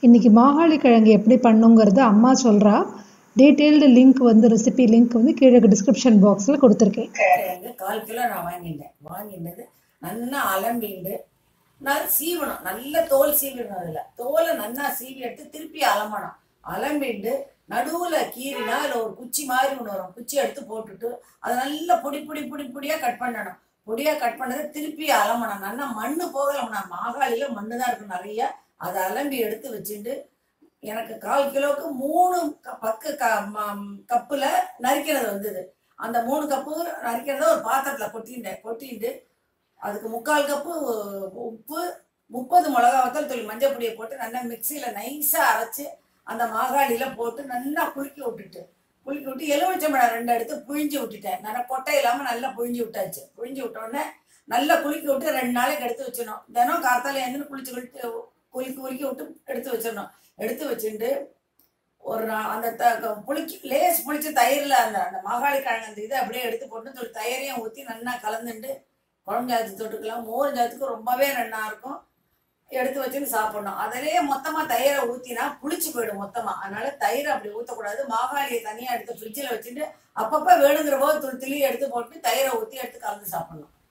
இன்றைக்கி மாகாளி கிழங்கு எப்படி பண்ணுங்கிறது அம்மா சொல்கிறா டீட்டெயில்டு லிங்க் வந்து ரெசிபி லிங்க் வந்து கீழே டிஸ்கிரிப்ஷன் பாக்ஸில் கொடுத்துருக்கேன் கிழங்கு கால் கிலோ நான் வாங்கிட்டேன் வாங்கிட்டது நல்லா அலம்பிண்டு நான் சீவணும் நல்ல தோல் சீவிடணும் அதில் தோலை நல்லா சீவி எடுத்து திருப்பி அலம்பணும் அலம்பிண்டு நடுவில் கீறினா அதில் ஒரு குச்சி மாதிரி ஒன்று வரும் குச்சி எடுத்து போட்டுட்டு அதை நல்லா பொடி பொடி பொடி பொடியாக கட் பண்ணணும் பொடியாக கட் பண்ணதை திருப்பி அலம்பணும் நல்லா மண்ணு போகலாம் நான் மாகாளியில் மண்ணு தான் இருக்கும் நிறைய அதை அலம்பி எடுத்து வச்சுட்டு எனக்கு கால் கிலோவுக்கு மூணு க- பக்கு க ம- கப்புல நறுக்கிறது வந்தது அந்த மூணு கப்பு நறுக்கிறத ஒரு பாத்திரத்துல கொட்டிண்டேன் கொட்டிண்டு அதுக்கு முக்கால் கப்பு உப்பு முப்பது மிளகா வத்தல் தூள் மஞ்சள் பொடியை போட்டு நல்லா மிக்சியில நைஸா அரைச்சு அந்த மாகாளியில போட்டு நல்லா குலுக்கி விட்டுட்டு குலுக்கி விட்டு எலுமிச்சம்பழம் ரெண்டு எடுத்து புழிஞ்சு விட்டுட்டேன் நல்லா கொட்டை இல்லாம நல்லா புழிஞ்சு விட்டாச்சு புழிஞ்சு விட்ட உடனே நல்லா குலுக்கி விட்டு ரெண்டு நாளைக்கு எடுத்து வச்சிடணும் தினம் கார்த்தால எழுந்து குளிச்சு குளிச்சு குலுக்கி குலுக்கி விட்டு எடுத்து வச்சிடணும் எடுத்து வச்சுட்டு ஒரு நா- அந்த த க- புளிச்சு லேஸ் புளிச்ச தயிரில் அந்த அந்த மாகாளி கிழங்கு அந்த இதை அப்படியே எடுத்து போட்டு ஒரு தயிரையும் ஊற்றி நல்லா கலந்துட்டு குழம்பு ஜாத்து தொட்டுக்கலாம் மோர் ஜாத்துக்கு ரொம்பவே நல்லா இருக்கும் எடுத்து வச்சுன்னு சாப்பிடணும் அதிலேயே மொத்தமாக தயிரை ஊற்றினா புளிச்சு போயிடும் மொத்தமாக அதனால தயிரை அப்படி ஊற்றக்கூடாது மாகாளியை தனியாக எடுத்து ஃப்ரிட்ஜில் வச்சுட்டு அப்பப்போ வேணுங்கிற போது துளி துளி எடுத்து போட்டு தயிரை ஊற்றி எடுத்து கலந்து சாப்பிடணும்